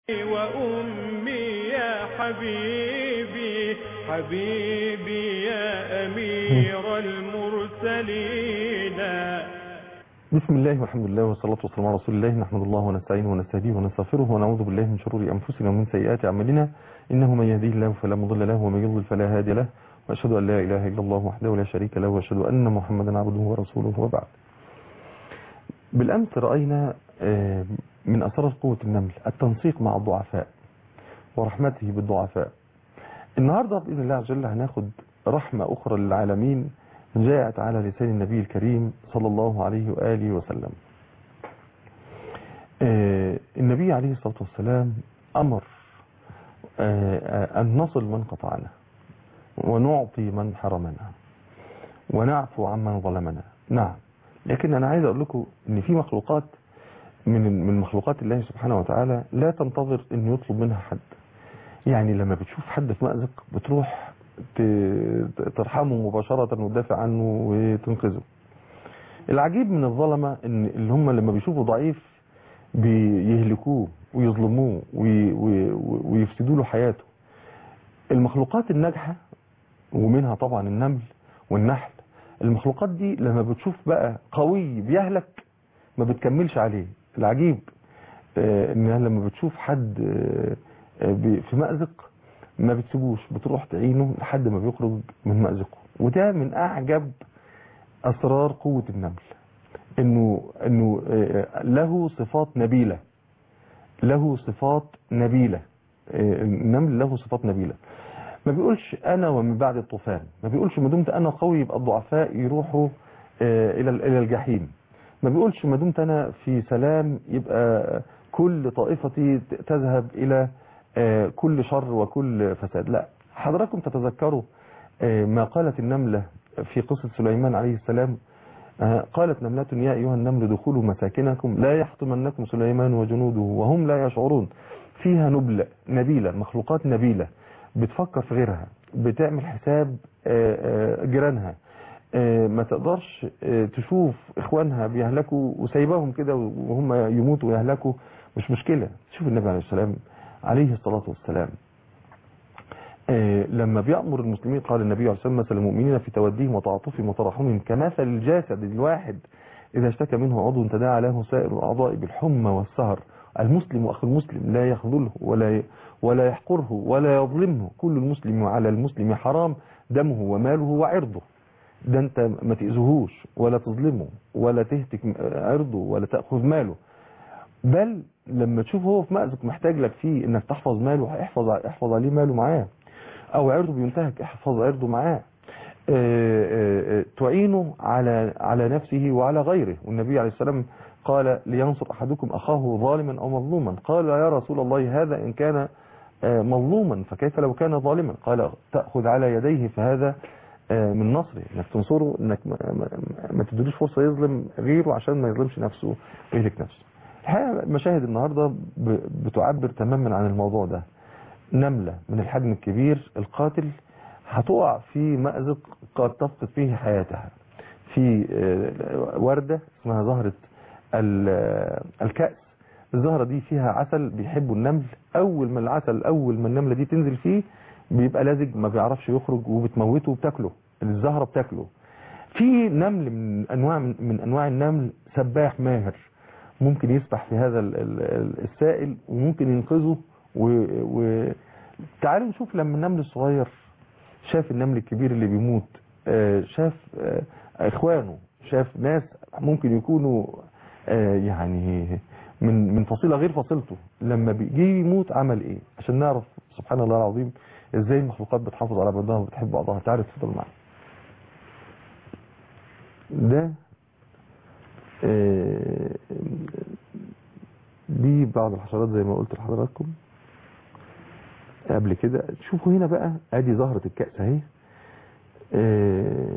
وأمي يا حبيبي حبيبي يا أمير المرسلين بسم الله والحمد لله والصلاة والسلام على رسول الله نحمد الله ونستعينه ونستهديه ونستغفره ونعوذ بالله من شرور أنفسنا ومن سيئات أعمالنا إنه من يهديه الله فلا مضل له ومن يضلل فلا هادي له وأشهد أن لا إله إلا الله وحده لا شريك له وأشهد أن محمدا عبده ورسوله وبعد بالأمس رأينا آه، من أسرار قوة النمل التنسيق مع الضعفاء ورحمته بالضعفاء النهاردة بإذن الله عز وجل هناخد رحمة أخرى للعالمين جاءت على لسان النبي الكريم صلى الله عليه وآله وسلم آه، النبي عليه الصلاة والسلام أمر آه، أن نصل من قطعنا ونعطي من حرمنا ونعفو عمن ظلمنا نعم لكن أنا عايز أقول لكم أن في مخلوقات من من مخلوقات الله سبحانه وتعالى لا تنتظر أن يطلب منها حد يعني لما بتشوف حد في مأزق بتروح ت- ترحمه مباشرة وتدافع عنه وتنقذه العجيب من الظلمة ان اللي هم لما بيشوفوا ضعيف بيهلكوه ويظلموه وي- وي- ويفسدوا له حياته المخلوقات الناجحة ومنها طبعا النمل والنحل المخلوقات دي لما بتشوف بقى قوي بيهلك ما بتكملش عليه العجيب آه، انها لما بتشوف حد آه، آه، بي- في مأزق ما بتسيبوش بتروح تعينه لحد ما بيخرج من مأزقه وده من اعجب اسرار قوة النمل انه انه آه، له صفات نبيلة له صفات نبيلة آه، النمل له صفات نبيلة ما بيقولش انا ومن بعد الطوفان ما بيقولش ما دمت انا قوي يبقى الضعفاء يروحوا آه، الى الى الجحيم ما بيقولش ما دمت انا في سلام يبقى كل طائفتي تذهب الى آه، كل شر وكل فساد لا حضراتكم تتذكروا آه، ما قالت النملة في قصة سليمان عليه السلام آه، قالت نملة يا أيها النمل دخولوا مساكنكم لا يحطمنكم سليمان وجنوده وهم لا يشعرون فيها نبلة نبيلة مخلوقات نبيلة بتفكر في غيرها بتعمل حساب آه، آه، جيرانها آه، ما تقدرش آه، تشوف اخوانها بيهلكوا وسايباهم كده وهم يموتوا ويهلكوا مش مشكلة شوف النبي عليه السلام عليه الصلاة والسلام آه، لما بيأمر المسلمين قال النبي عليه الصلاة والسلام مثل المؤمنين في توديهم وتعاطفهم وتراحمهم كمثل الجسد الواحد إذا اشتكى منه عضو تداعى له سائر الأعضاء بالحمى والسهر المسلم أخو المسلم لا يخذله ولا ولا يحقره ولا يظلمه كل المسلم على المسلم حرام دمه وماله وعرضه ده انت ما تأذهوش ولا تظلمه ولا تهتك عرضه ولا تأخذ ماله بل لما تشوف هو في مأزق محتاج لك فيه انك تحفظ ماله احفظ احفظ عليه ماله معاه او عرضه بينتهك احفظ عرضه معاه آه، آه، آه، تعينه على على نفسه وعلى غيره والنبي عليه السلام قال لينصر احدكم اخاه ظالما او مظلوما قال يا رسول الله هذا ان كان آه، مظلوما فكيف لو كان ظالما قال تأخذ على يديه فهذا آه، من نصره انك تنصره انك ما, ما, ما تديلوش فرصة يظلم غيره عشان ما يظلمش نفسه ويهلك نفسه الحقيقة مشاهد النهاردة ب- بتعبر تماما عن الموضوع ده نملة من الحجم الكبير القاتل هتقع في مأزق قد تفقد فيه حياتها في آه، وردة اسمها زهرة ال- آه، الكأس الزهرة دي فيها عسل بيحبوا النمل أول ما العسل أول ما النملة دي تنزل فيه بيبقى لازج ما بيعرفش يخرج وبتموته وبتاكله الزهرة بتاكله في نمل من أنواع من أنواع النمل سباح ماهر ممكن يسبح في هذا ال- ال- السائل وممكن ينقذه و... و... تعالوا نشوف لما النمل الصغير شاف النمل الكبير اللي بيموت آه، شاف آه، اخوانه شاف ناس ممكن يكونوا آه، يعني من من فصيله غير فصيلته لما بيجي يموت عمل ايه عشان نعرف سبحان الله العظيم ازاي المخلوقات بتحافظ على بعضها وبتحب بعضها تعالى تفضل معايا ده آه، دي بعض الحشرات زي ما قلت لحضراتكم قبل كده شوفوا هنا بقى ادي زهرة الكأس اهي آه،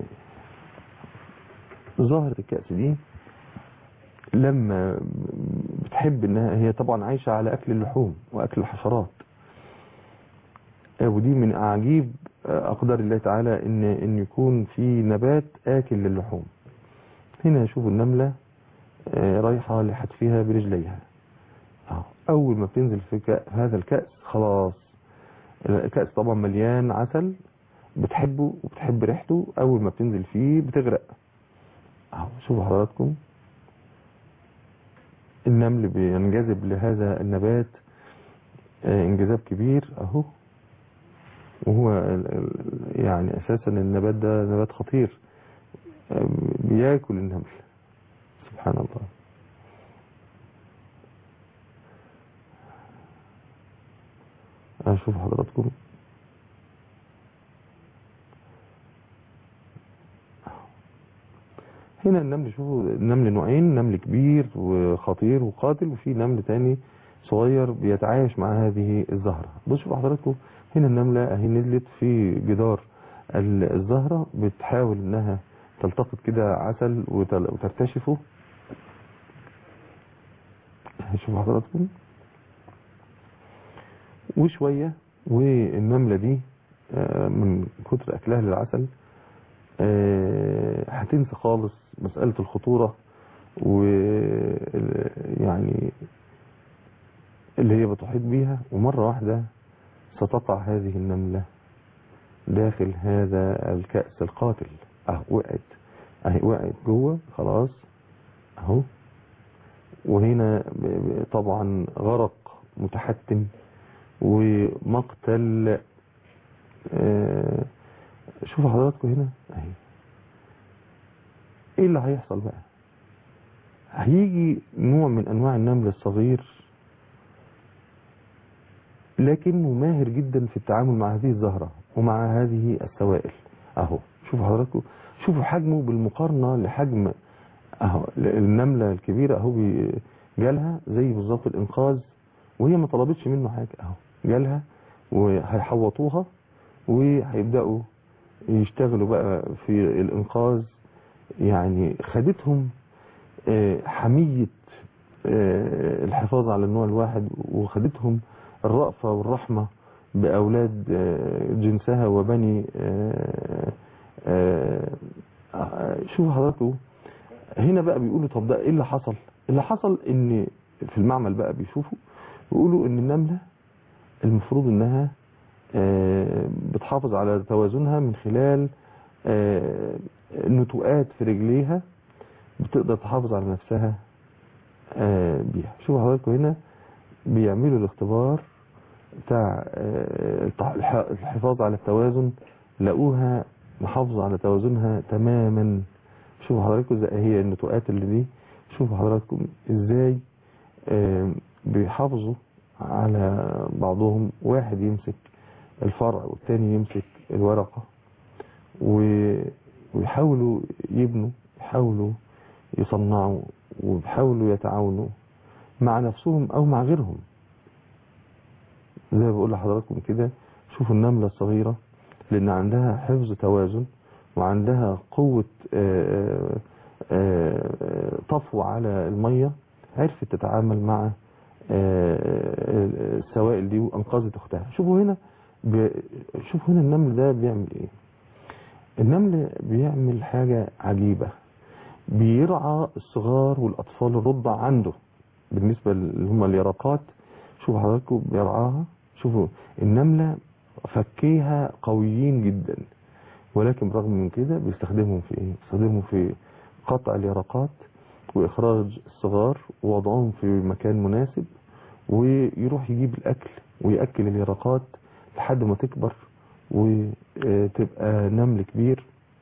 زهرة الكأس دي لما بتحب انها هي طبعا عايشة على اكل اللحوم واكل الحشرات آه، ودي من اعاجيب آه، اقدار الله تعالى ان ان يكون في نبات اكل للحوم هنا شوفوا النملة آه، رايحة لحتفها برجليها أهو. اول ما بتنزل في كأ- هذا الكأس خلاص الكأس طبعا مليان عسل بتحبه وبتحب ريحته اول ما بتنزل فيه بتغرق اهو شوفوا حضراتكم النمل بينجذب لهذا النبات آه، انجذاب كبير اهو وهو ال- ال- يعني اساسا النبات ده نبات خطير آه، بياكل النمل سبحان الله اشوف حضراتكم هنا النمل شوفوا النمل نوعين نمل كبير وخطير وقاتل وفي نمل تاني صغير بيتعايش مع هذه الزهرة بصوا شوفوا حضراتكم هنا النملة اهي نزلت في جدار ال- الزهرة بتحاول انها تلتقط كده عسل وتل- وترتشفه شوفوا حضراتكم وشوية والنملة دي آه، من كتر أكلها للعسل آه، هتنسى خالص مسألة الخطورة ويعني اللي هي بتحيط بيها ومرة واحدة ستقع هذه النملة داخل هذا الكأس القاتل اه وقعت اهي وقعت جوه خلاص اهو وهنا ب- ب- طبعا غرق متحتم ومقتل آه، شوفوا حضراتكم هنا اهي ايه اللي هيحصل بقى هيجي نوع من انواع النمل الصغير لكنه ماهر جدا في التعامل مع هذه الزهرة ومع هذه السوائل اهو شوفوا حضراتكم شوفوا حجمه بالمقارنة لحجم اهو النملة الكبيرة اهو بي- جالها زي بالظبط الانقاذ وهي ما طلبتش منه حاجة اهو جالها وهيحوطوها وهيبدأوا يشتغلوا بقى في الانقاذ يعني خدتهم آه، حمية آه، الحفاظ على النوع الواحد وخدتهم الرأفة والرحمة بأولاد آه، جنسها وبني آه، آه، آه، شوفوا حضراتكم هنا بقى بيقولوا طب ده ايه اللي حصل اللي حصل ان في المعمل بقى بيشوفوا بيقولوا ان النملة المفروض انها آه، بتحافظ على توازنها من خلال آه، نتوءات في رجليها بتقدر تحافظ على نفسها آه، بيها شوفوا حضراتكم هنا بيعملوا الاختبار بتاع آه، التح- الح- الحفاظ على التوازن لقوها محافظة على توازنها تماما شوفوا حضراتكم ازاي هي النتوءات اللي دي شوفوا حضراتكم ازاي آه، بيحافظوا على بعضهم واحد يمسك الفرع والتاني يمسك الورقة و- ويحاولوا يبنوا يحاولوا يصنعوا ويحاولوا يتعاونوا مع نفسهم او مع غيرهم زي ما بقول لحضراتكم كده شوفوا النملة الصغيرة لان عندها حفظ توازن وعندها قوة آه، آه، آه، طفو على المية عرفت تتعامل مع آه، السوائل دي وانقذت اختها شوفوا هنا ب... شوفوا هنا النمل ده بيعمل ايه النمل بيعمل حاجة عجيبة بيرعى الصغار والأطفال الرضع عنده بالنسبة اللي هم اليرقات شوفوا حضراتكم بيرعاها شوفوا النملة فكيها قويين جدا ولكن برغم من كده بيستخدمهم في ايه بيستخدمهم في قطع اليرقات واخراج الصغار ووضعهم في مكان مناسب ويروح يجيب الاكل ويأكل اليرقات لحد ما تكبر وتبقى نمل كبير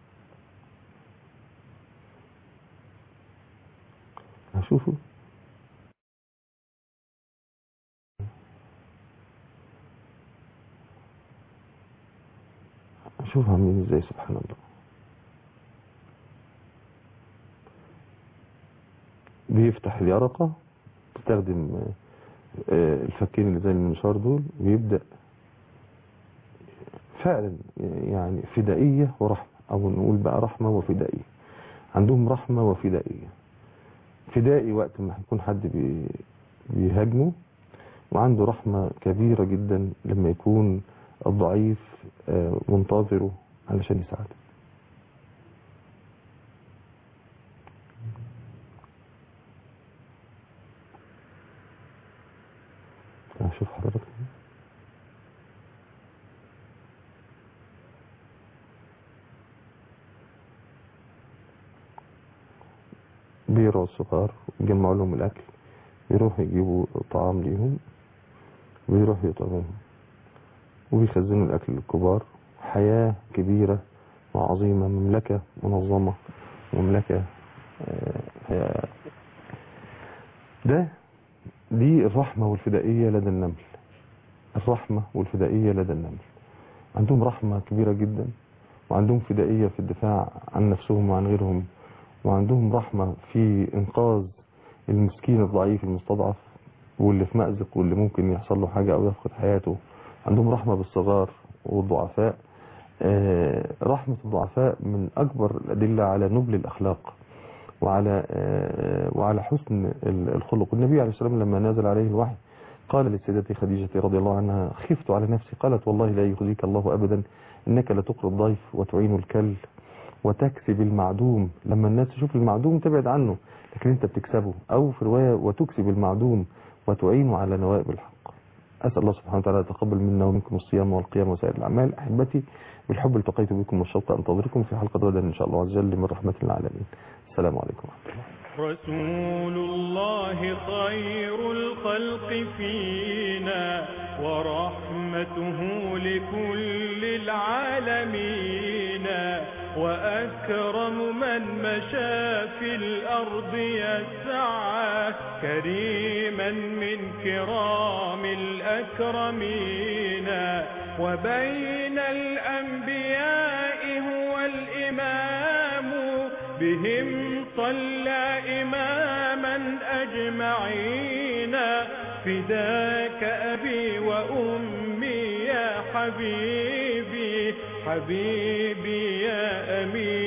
هشوفه شوف عاملين ازاي سبحان الله بيفتح اليرقة تستخدم آه، الفكين اللي زي المنشار دول ويبدأ فعلا يعني فدائية ورحمة او نقول بقى رحمة وفدائية عندهم رحمة وفدائية فدائي وقت ما يكون حد بي- بيهاجمه وعنده رحمة كبيرة جدا لما يكون الضعيف آه، منتظره علشان يساعده بيرعوا الصغار ويجمعوا لهم الأكل يروحوا يجيبوا طعام ليهم ويروحوا يطعموهم وبيخزنوا الأكل للكبار حياة كبيرة وعظيمة مملكة منظمة مملكة آه، هي- ده دي الرحمة والفدائية لدى النمل الرحمة والفدائية لدى النمل عندهم رحمة كبيرة جدا وعندهم فدائية في الدفاع عن نفسهم وعن غيرهم وعندهم رحمة في إنقاذ المسكين الضعيف المستضعف واللي في مأزق واللي ممكن يحصل له حاجة أو يفقد حياته عندهم رحمة بالصغار والضعفاء آه، رحمة الضعفاء من أكبر الأدلة على نبل الأخلاق وعلى آه، وعلى حسن ال- الخلق والنبي عليه الصلاة والسلام لما نزل عليه الوحي قال لسيدتي خديجة رضي الله عنها خفت على نفسي قالت والله لا يخزيك الله أبدا إنك لتقري الضيف وتعين الكل وتكسب المعدوم لما الناس تشوف المعدوم تبعد عنه لكن انت بتكسبه او في رواية وتكسب المعدوم وتعينه على نوائب الحق أسأل الله سبحانه وتعالى يتقبل منا ومنكم الصيام والقيام وسائر الأعمال أحبتي بالحب التقيت بكم والشوق أنتظركم في حلقة غدا إن شاء الله عز وجل من رحمة العالمين السلام عليكم ورحمة الله رسول الله خير الخلق فينا ورحمته لكل العالمين وأكرم من مشى في الأرض يسعى كريما من كرام الأكرمين وبين الأنبياء هو الإمام بهم صلى إماما أجمعين فداك أبي وأمي يا حبيبي حبيبي يا أمين